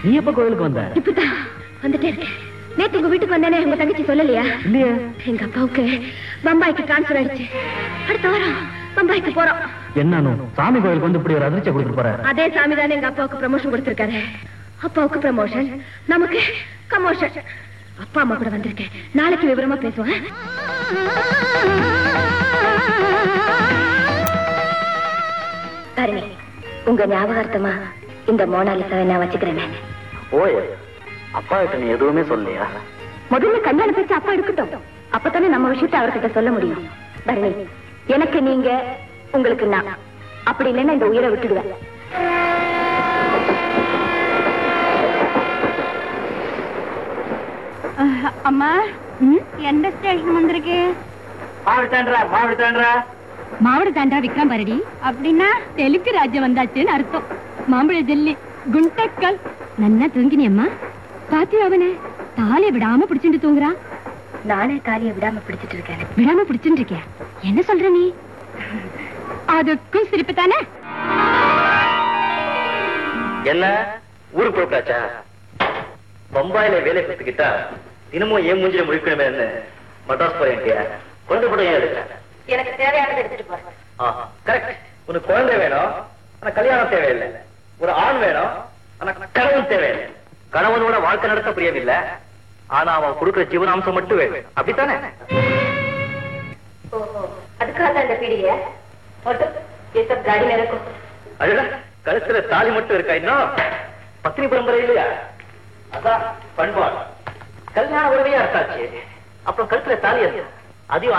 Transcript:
நீ எப்ப கோயிலுக்கு வந்த இப்பதான் வந்துட்டே இருக்கேன் நேத்து உங்க வீட்டுக்கு வந்தேனே உங்க தங்கச்சி சொல்லலையா இல்லையே எங்க அப்பாவுக்கு பம்பாய்க்கு டிரான்ஸ்பர் ஆயிடுச்சு அடுத்த வாரம் பம்பாய்க்கு போறோம் என்னன்னு சாமி கோயிலுக்கு வந்து இப்படி ஒரு அதிர்ச்சியை கொடுத்துட்டு போற அதே சாமி தானே எங்க அப்பாவுக்கு ப்ரமோஷன் கொடுத்திருக்காரு அப்பாவுக்கு ப்ரமோஷன் நமக்கு கமோஷன் அப்பா அம்மா கூட வந்திருக்கேன் நாளைக்கு விவரமா பேசுவேன் தரணி உங்க ஞாபகார்த்தமா இந்த மோனாலிசாவை நான் வச்சுக்கிறேன் ஓய் அப்பா கிட்ட நீ எதுவுமே சொல்லலையா முதல்ல கல்யாணம் பேச்சு அப்பா இருக்கட்டும் அப்பதானே நம்ம விஷயத்தை அவர்கிட்ட சொல்ல முடியும் பரணி எனக்கு நீங்க உங்களுக்கு நான் அப்படி இல்லைன்னா இந்த உயிரை விட்டுடுவேன் அம்மா எந்த ஸ்டேஷன் வந்திருக்கு மாவிடி தாண்டா மாவிடி தாண்டா மாவட தாண்டா விக்ரம் பரடி அப்படின்னா தெலுங்கு ராஜ்யம் வந்தாச்சுன்னு அர்த்தம் மாம்பழ ஜெல்லி குண்டக்கல் நன்னா தூங்கினி அம்மா பாத்தியா அவனை தாலிய விடாம பிடிச்சிட்டு தூங்குறான் நானே தாலியை விடாம பிடிச்சிட்டு இருக்கேன் விடாம பிடிச்சிட்டு இருக்கியா என்ன சொல்ற நீ அதுக்கும் சிரிப்பு தானே என்ன ஊருக்கு போட்டாச்சா பம்பாயில வேலை கத்துக்கிட்டா தினமும் ஏன் மூஞ்சில முழிக்கணுமே மட்ராஸ் போறேன்ட்டியா குழந்தை கூட ஏன் எடுக்க எனக்கு தேவையானதை எடுத்துட்டு போறேன் கரெக்ட் உனக்கு குழந்தை வேணும் ஆனா கல்யாணம் தேவையில்லை ஒரு ஆண் வேணும் ஆனா கணவன் தேவையில்லை கணவனோட வாழ்க்கை நடத்த புரியவில்லை ஆனா அவன் கொடுக்கிற ஜீவனாம்சம் மட்டும் வேணும் அப்படித்தானே ஓஹோ அதுக்காக தான் இந்த பீடிகை ஓட்டு ये सब गाड़ी में रखो அடடா கழுத்துல தாலி மட்டும் இருக்கா இன்னும் பத்தினி பரம்பரை இல்லையா அதான் பண்பாடு கல்யாண உறவையா இருக்காச்சு அப்புறம் கழுத்துல தாலி இருக்கு அதையும்